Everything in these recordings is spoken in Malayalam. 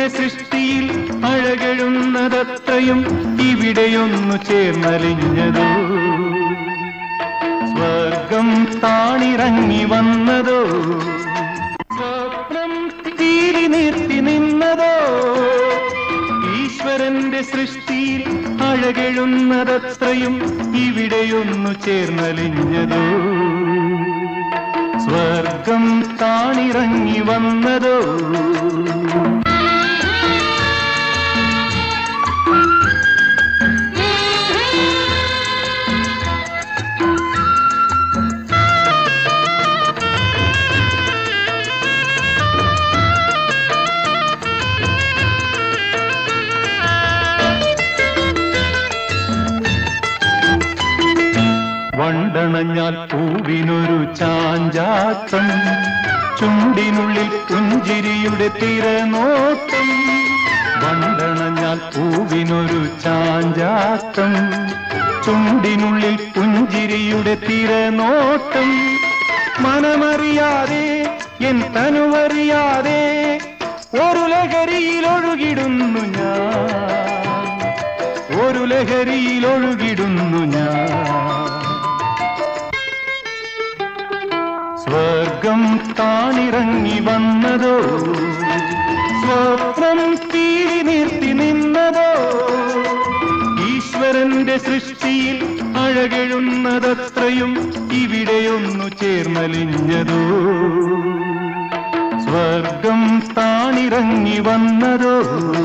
ഈശ്വരന്റെ സൃഷ്ടിയിൽ അഴകഴുന്നതത്രയും ഇവിടെയൊന്നു ചേർന്നലിഞ്ഞതോ സ്വർഗം താണിറങ്ങി വന്നതോ സ്വപ്നം തീരി നിർത്തി നിന്നതോ ഈശ്വരന്റെ സൃഷ്ടിയിൽ അഴകെഴുന്നതത്രയും ഇവിടെയൊന്നു ചേർന്നലിഞ്ഞതോ സ്വർഗം താണിറങ്ങി വന്നതോ വണ്ടണഞ്ഞാൽ പൂവിനൊരു ചാഞ്ചാട്ടം ചുണ്ടിനുള്ളിൽ പുഞ്ചിരിയുടെ തിരനോട്ടം വണ്ടണഞ്ഞാൽ പൂവിനൊരു ചാഞ്ചാട്ടം ചുണ്ടിനുള്ളിൽ പുഞ്ചിരിയുടെ തിരനോട്ടം മനമറിയാതെ എൻ തനുവറിയാതെ ഒരു ലഹരിയിൽ ഒഴുകിടുന്നു ഞാൻ ഒരു ലഹരിയിൽ ഒഴുകിടുന്നു ഞാൻ സ്വർഗം താണിറങ്ങി വന്നതോ സ്വപ്നം തീരി നിർത്തി നിന്നതോ ഈശ്വരന്റെ സൃഷ്ടിയിൽ അഴകെഴുന്നതത്രയും ഇവിടെയൊന്നു ചേർന്നലിഞ്ഞതോ സ്വർഗം താണിറങ്ങി വന്നതോ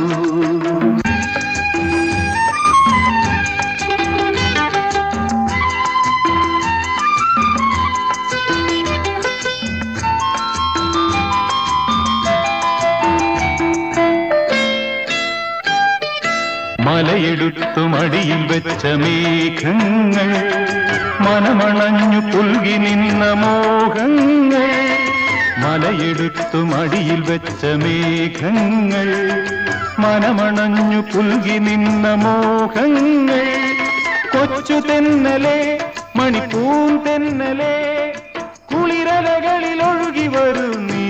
മലയെടുത്തു മടിയിൽ വെച്ച മേഘങ്ങൾ മനമണഞ്ഞു പുൽകി നിന്ന മോഹങ്ങൾ മലയെടുത്തു മടിയിൽ വെച്ച മേഘങ്ങൾ മനമണഞ്ഞു പുൽകി നിന്ന മോഹങ്ങൾ കൊച്ചു തെന്നലെ മണിപ്പൂൻ തെന്നലെ കുളിരലകളിൽ ഒഴുകി വരൂ നീ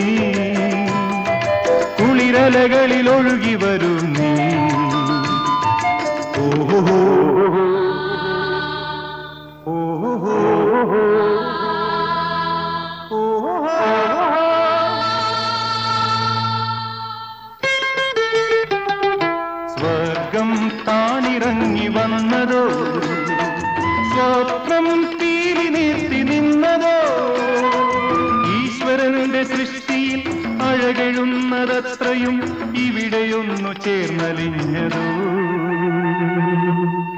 കുളിരലകളിൽ ഒഴുകി വരൂ നീ ഓഹോ ഓഹോ സ്വർഗം താണിറങ്ങി വന്നതോ സ്വപ്നം തീരി നിർത്തി നിന്നതോ ഈശ്വരന്റെ സൃഷ്ടിയിൽ അഴകെഴുന്നതത്രയും ഇവിടെയൊന്നു ചേർന്നലിഞ്ഞതോ